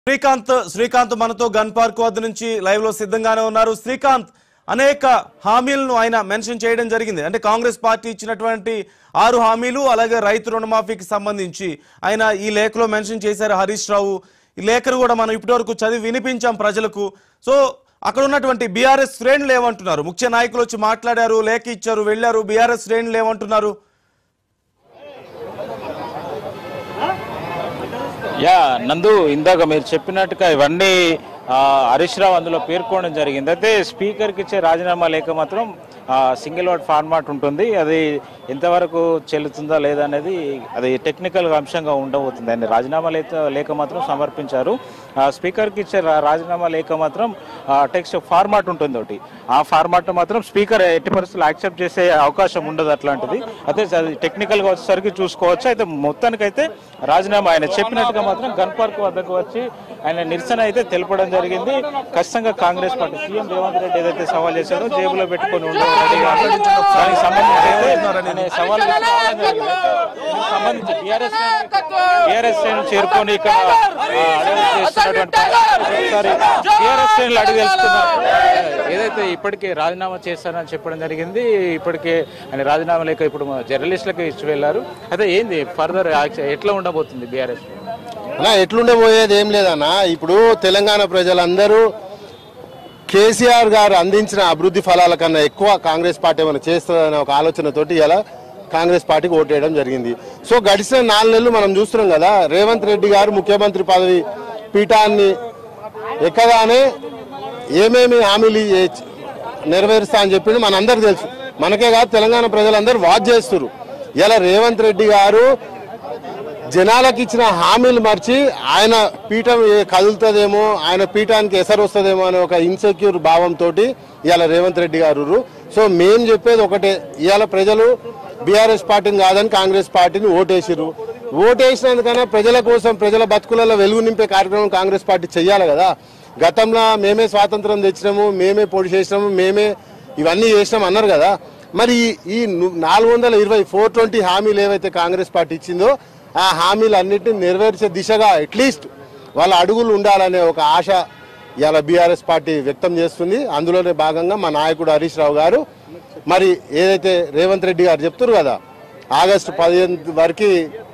శ్రీకాంత్ శ్రీకాంత్ మనతో gun park వద్ద నుంచి లైవ్ లో సిద్ధంగానే ఉన్నారు శ్రీకాంత్ అనేక హామీలను ఆయన మెన్షన్ చేయడం జరిగింది అంటే కాంగ్రెస్ పార్టీ ఇచ్చినటువంటి ఆరు హామీలు అలాగే రైతు రుణమాఫీకి సంబంధించి ఆయన ఈ లేఖలో మెన్షన్ చేశారు హరీష్ రావు ఈ లేఖను కూడా మనం ఇప్పటివరకు చదివి వినిపించాం ప్రజలకు సో అక్కడ ఉన్నటువంటి బీఆర్ఎస్ శ్రేణులు ఏమంటున్నారు ముఖ్య నాయకులు వచ్చి మాట్లాడారు లేఖ ఇచ్చారు వెళ్ళారు బీఆర్ఎస్ శ్రేణులు ఏమంటున్నారు యా నందు ఇందాక మీరు చెప్పినట్టుగా ఇవన్నీ ఆ, హరీష్ రావు అందులో పేర్కొనడం జరిగింది అయితే స్పీకర్కి ఇచ్చే రాజీనామా లేఖ మాత్రం ఆ, సింగిల్ వర్డ్ ఫార్మాట్ ఉంటుంది అది ఎంతవరకు చెల్లుతుందా లేదా అనేది అది టెక్నికల్ అంశంగా ఉండబోతుంది ఆయన రాజీనామా లేఖ లేఖ మాత్రం సమర్పించారు ఆ, స్పీకర్కి ఇచ్చే రా- రాజీనామా లేఖ మాత్రం ఆ, టెక్స్ట్ ఫార్మాట్ ఉంటుంది ఒకటి ఆ ఫార్మాట్ మాత్రం స్పీకర్ ఎట్టి పరిస్థితులు యాక్సెప్ట్ చేసే అవకాశం ఉండదు అట్లాంటిది అయితే అది టెక్నికల్గా వచ్చేసరికి చూసుకోవచ్చు అయితే మొత్తానికైతే రాజీనామా ఆయన చెప్పినట్టుగా మాత్రం గన్ పార్క్ వద్దకు వచ్చి ఆయన నిరసన అయితే తెలపడం జరిగింది ఖచ్చితంగా కాంగ్రెస్ పార్టీ సీఎం రేవంత్ రెడ్డి ఏదైతే సవాల్ చేశారో జేబులో పెట్టుకొని ఉండడం దానికి సంబంధించి అయితే ఆయన సవాల్ విసరడం జరిగింది. దీనికి సంబంధించి బీఆర్ఎస్ బీఆర్ఎస్ శ్రేణులు చేరుకొని ఇక్కడ ఆ, అడవి చేస్తున్నటువంటి పరిస్థితి ఒకసారి బీఆర్ఎస్ శ్రేణులు అడిగి తెలుసుకున్నారు ఏదైతే ఇప్పటికే రాజీనామా చేస్తానని చెప్పడం జరిగింది ఇప్పటికే ఆయన రాజీనామా లేక ఇప్పుడు జర్నలిస్టులకు ఇచ్చి వెళ్ళారు అయితే ఏంది ఫర్దర్ ఎట్లా ఉండబోతుంది బీఆర్ఎస్ అన్నా ఎట్లుండబోయేది ఏం లేదన్నా ఇప్పుడు తెలంగాణ ప్రజలందరూ కేసీఆర్ గారు అందించిన అభివృద్ధి ఫలాల కన్నా ఎక్కువ కాంగ్రెస్ పార్టీ ఏమైనా చేస్తుందనే ఒక ఆలోచనతోటి ఇలా కాంగ్రెస్ పార్టీకి ఓటేయడం జరిగింది సో గడిచిన నాలుగు నెలలు మనం చూస్తున్నాం కదా రేవంత్ రెడ్డి గారు ముఖ్యమంత్రి పదవి పీఠాన్ని ఎక్కగానే ఏమేమి హామీలు ఏ- నెరవేరుస్తా అని చెప్పిండు మనందరికి తెలుసు మనకే కాదు తెలంగాణ ప్రజలందరూ వాచ్ చేస్తున్నారు ఇలా రేవంత్ రెడ్డి గారు జనాలకు ఇచ్చిన హామీలు మర్చి ఆయన పీఠం ఏ- కదులుతుందేమో ఆయన పీఠానికి ఎసరు వస్తుందేమో అనే ఒక ఇన్సెక్యూర్ భావంతో ఇవాళ రేవంత్ రెడ్డి గారు ఉర్రు. సో మేం చెప్పేది ఒకటే ఇవాళ ప్రజలు బీఆర్ఎస్ పార్టీని కాదని కాంగ్రెస్ పార్టీని ఓటేసిరు ఓటేసినందుకన్నా ప్రజల కోసం ప్రజల బతుకులలో వెలుగు నింపే కార్యక్రమం కాంగ్రెస్ పార్టీ చెయ్యాలి కదా గతంలో మేమే స్వాతంత్రం తెచ్చినాము మేమే పొడి చేసినాము మేమే ఇవన్నీ చేసినాం అన్నారు కదా మరి ఈ- ఈ ను- నాలుగు వందల ఇరవై ఫోర్ ట్వంటీ హామీలు ఏవైతే కాంగ్రెస్ పార్టీ ఇచ్చిందో ఆ హామీలు అన్నింటినీ నెరవేర్చే దిశగా అట్లీస్ట్ వాళ్ళ అడుగులు ఉండాలనే ఒక ఆశ ఇవాళ బీఆర్ఎస్ పార్టీ వ్యక్తం చేస్తుంది అందులోనే భాగంగా మా నాయకుడు హరీష్ రావు గారు మరి ఏదైతే రేవంత్ రెడ్డి గారు చెప్తున్నారు కదా ఆగస్టు పదిహేను వరకు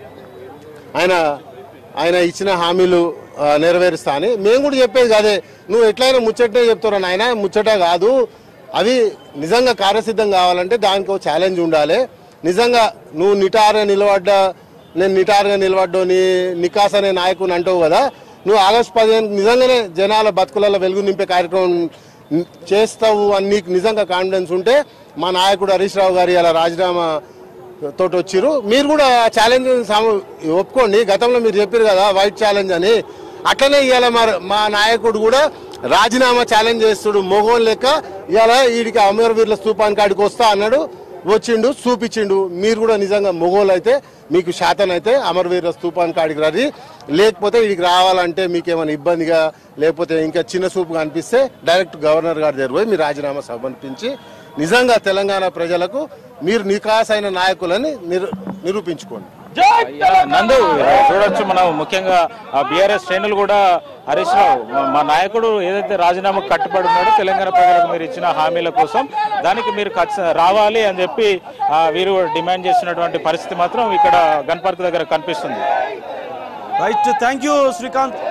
ఆయన ఆయన ఇచ్చిన హామీలు ఆ, నెరవేరుస్తా అని మేము కూడా చెప్పేది కాదే నువ్వు ఎట్లయినా ముచ్చటే చెప్తారు నాయన ముచ్చట కాదు అవి నిజంగా కార్యసిద్ధం కావాలంటే దానికి ఒక ఛాలెంజ్ ఉండాలి నిజంగా నువ్వు నిటారుగా నిలబడ్డ నేను నిటారుగా నిలబడ్డా నీ నికాస్ అనే నాయకుని అంటావు కదా నువ్వు ఆగస్టు పదిహేను నిజంగానే జనాల బతుకులలో వెలుగు నింపే కార్యక్రమం చేస్తావు అని నీకు నిజంగా కాన్ఫిడెన్స్ ఉంటే మా నాయకుడు హరీష్ రావు గారి అలా రాజీనామా తోటి వచ్చిర్రు మీరు కూడా ఛాలెంజ్ ఒప్పుకోండి గతంలో మీరు చెప్పారు కదా వైట్ ఛాలెంజ్ అని అట్లనే ఇవాళ మా మా నాయకుడు కూడా రాజీనామా ఛాలెంజ్ చేస్తుడు మొగోన్ లెక్క ఇవాళ వీడికి అమరవీరుల స్థూపానికి కాడికి వస్తా అన్నాడు వచ్చిండు చూపించిండు మీరు కూడా నిజంగా మొగోలు అయితే మీకు శాతం అయితే అమరవీరుల స్థూపానికి కాడికి రండి లేకపోతే వీడికి రావాలంటే మీకు ఏమైనా ఇబ్బందిగా లేకపోతే ఇంకా చిన్న చూపుగా అనిపిస్తే డైరెక్ట్ గవర్నర్ గారి దగ్గర పోయి మీరు రాజీనామా సమర్పించి నిజంగా తెలంగాణ ప్రజలకు మీరు నికాసైన నాయకులని నిరు నిరూపించుకోండి యా, నందు చూడొచ్చు మనం ముఖ్యంగా బీఆర్ఎస్ శ్రేణులు కూడా హరీష్ రావు మా- మా నాయకుడు ఏదైతే రాజీనామా కట్టుబడి ఉన్నాడో తెలంగాణ ప్రజలకు మీరు ఇచ్చిన హామీల కోసం దానికి మీరు ఖచ్చ- రావాలి అని చెప్పి ఆ, వీరు డిమాండ్ చేస్తున్నటువంటి పరిస్థితి మాత్రం ఇక్కడ గన్ పార్క్ దగ్గర కనిపిస్తుంది రైట్ థ్యాంక్ యూ శ్రీకాంత్